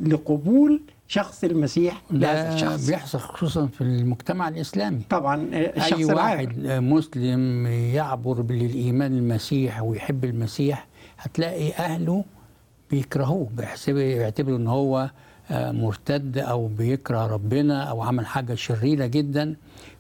لقبول شخص المسيح لهذا ده الشخص بيحصل خصوصا في المجتمع الاسلامي طبعا آه، الشخص اي العام واحد مسلم يعبر للايمان المسيح ويحب المسيح هتلاقي اهله بيكرهوه بيحسبوا يعتبروا ان هو آه، مرتد او بيكره ربنا او عمل حاجه شريره جدا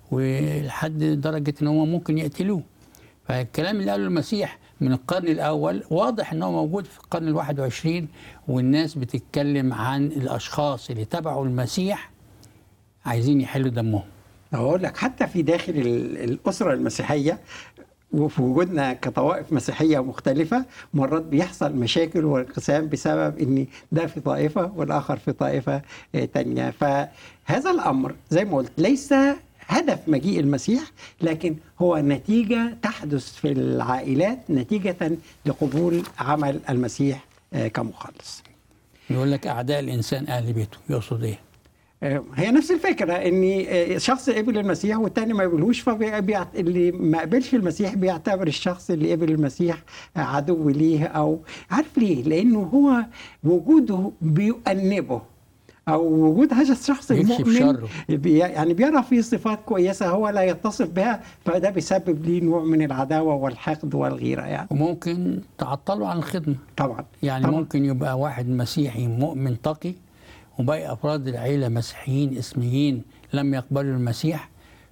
ولحد درجه ان هم ممكن يقتلوه فالكلام اللي قاله المسيح من القرن الاول واضح ان هو موجود في القرن الواحد وعشرين والناس بتتكلم عن الاشخاص اللي تبعوا المسيح عايزين يحلوا دمهم أقول لك حتى في داخل ال- الأسرة المسيحية وفي وجودنا كطوائف مسيحية مختلفة مرات بيحصل مشاكل وانقسام بسبب ان ده في طائفة والآخر في طائفة آه، تانية فهذا الأمر زي ما قلت ليس هدف مجيء المسيح لكن هو نتيجة تحدث في العائلات نتيجة لقبول عمل المسيح آه، كمخلص يقول لك اعداء الانسان اهل بيته يقصد ايه هي نفس الفكره ان شخص قبل المسيح والتاني ما يقبلوش فاللي ما قبلش المسيح بيعتبر الشخص اللي قبل المسيح عدو ليه او عارف ليه؟ لانه هو وجوده بيؤنبه او وجود هذا الشخص يكشف المؤمن شره. بي يعني بيرى فيه صفات كويسه هو لا يتصف بها فده بيسبب ليه نوع من العداوه والحقد والغيره يعني وممكن تعطلوا عن الخدمه طبعا يعني طبعا. ممكن يبقى واحد مسيحي مؤمن تقي وباقي افراد العيله مسيحيين اسميين لم يقبلوا المسيح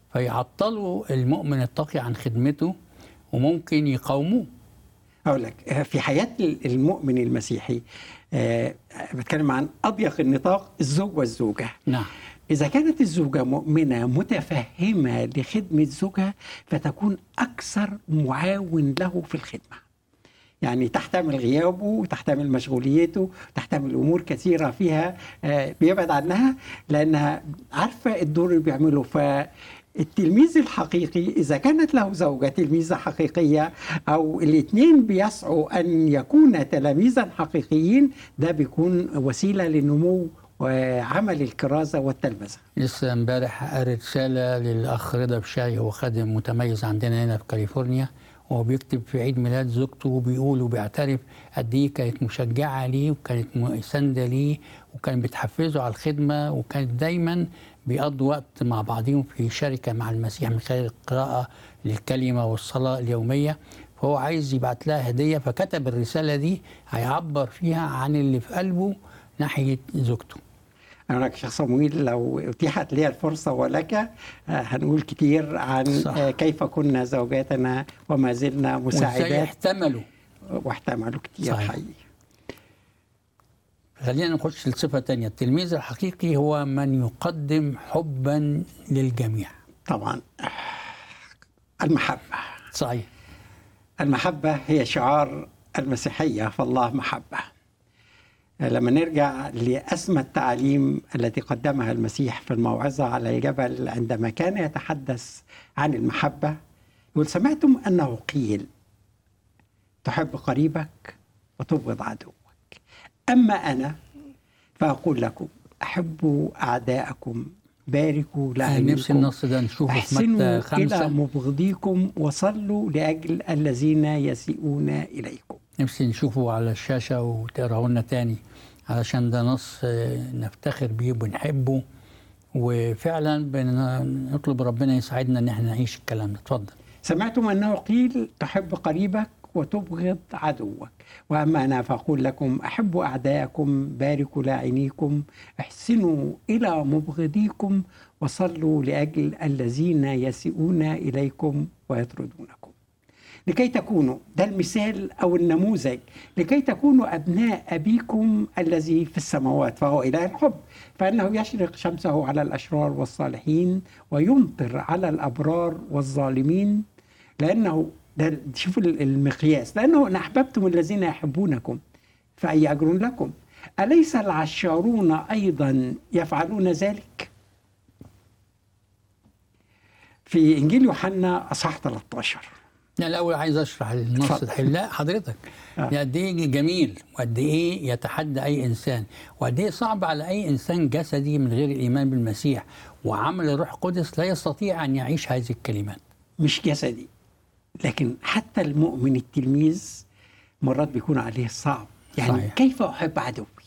فيعطلوا المؤمن التقي عن خدمته وممكن يقاوموه اقول لك آه، في حياه المؤمن المسيحي آه، بتكلم عن اضيق النطاق الزوج والزوجه نعم إذا كانت الزوجة مؤمنة متفهمة لخدمة زوجها فتكون أكثر معاون له في الخدمة يعني تحتمل غيابه تحتمل مشغوليته تحتمل أمور كثيرة فيها آه، بيبعد عنها لأنها عارفة الدور اللي بيعمله فالتلميذ الحقيقي إذا كانت له زوجة تلميذة حقيقية أو الاثنين بيسعوا أن يكون تلاميذا حقيقيين ده بيكون وسيلة لنمو وعمل الكرازة والتلمذة لسه امبارح قريت رساله للاخ رضا بشاي هو خادم متميز عندنا هنا في كاليفورنيا وهو بيكتب في عيد ميلاد زوجته وبيقول وبيعترف قد ايه كانت مشجعه ليه وكانت م- سانده ليه وكانت بتحفزه على الخدمه وكانت دايما بيقضوا وقت مع بعضهم في شركه مع المسيح من خلال القراءه للكلمه والصلاه اليوميه فهو عايز يبعت لها هديه فكتب الرساله دي هيعبر فيها عن اللي في قلبه ناحيه زوجته أنا شخص صمويل لو أتيحت لي الفرصة ولك آه، هنقول كتير عن صح. آه، كيف كنا زوجاتنا وما زلنا وازاي مساعدات احتملوا واحتملوا كتير صحيح. حقيقي خلينا نخش لصفة تانية التلميذ الحقيقي هو من يقدم حبا للجميع طبعا آه، المحبة صحيح المحبة هي شعار المسيحية فالله محبة لما نرجع لأسمى التعاليم التي قدمها المسيح في الموعظة على الجبل عندما كان يتحدث عن المحبة يقول سمعتم أنه قيل تحب قريبك وتبغض عدوك أما أنا فأقول لكم أحبوا أعداءكم باركوا أنا نفسي لأعينكم النص ده نشوفه في احسنوا متى إلى خمسة مبغضيكم وصلوا لأجل الذين يسيئون إليكم نفسي نشوفه على الشاشة وتقراه لنا تاني علشان ده نص آه، نفتخر بيه وبنحبه وفعلا بنطلب ربنا يساعدنا ان احنا نعيش الكلام ده اتفضل سمعتم أنه قيل تحب قريبك وتبغض عدوك وأما أنا فأقول لكم أحبوا أعداءكم باركوا لاعنيكم احسنوا إلى مبغضيكم وصلوا لأجل الذين يسيئون إليكم ويطردونكم لكي تكونوا ده المثال أو النموذج لكي تكونوا أبناء أبيكم الذي في السماوات فهو إله الحب فإنه يشرق شمسه على الأشرار والصالحين ويمطر على الأبرار والظالمين لأنه ده شوفوا المقياس لأنه إن أحببتم الذين يحبونكم فأي أجر لكم أليس العشارون أيضا يفعلون ذلك في إنجيل يوحنا أصح 13 يعني الاول عايز اشرح النص اتفضل. الحلو لا حضرتك آه. قد ايه جميل وقد ايه يتحدى اي انسان وقد ايه صعب على اي انسان جسدي من غير الايمان بالمسيح وعمل الروح القدس لا يستطيع ان يعيش هذه الكلمات مش جسدي لكن حتى المؤمن التلميذ مرات بيكون عليه صعب يعني صحيح. صحيح. كيف احب عدوي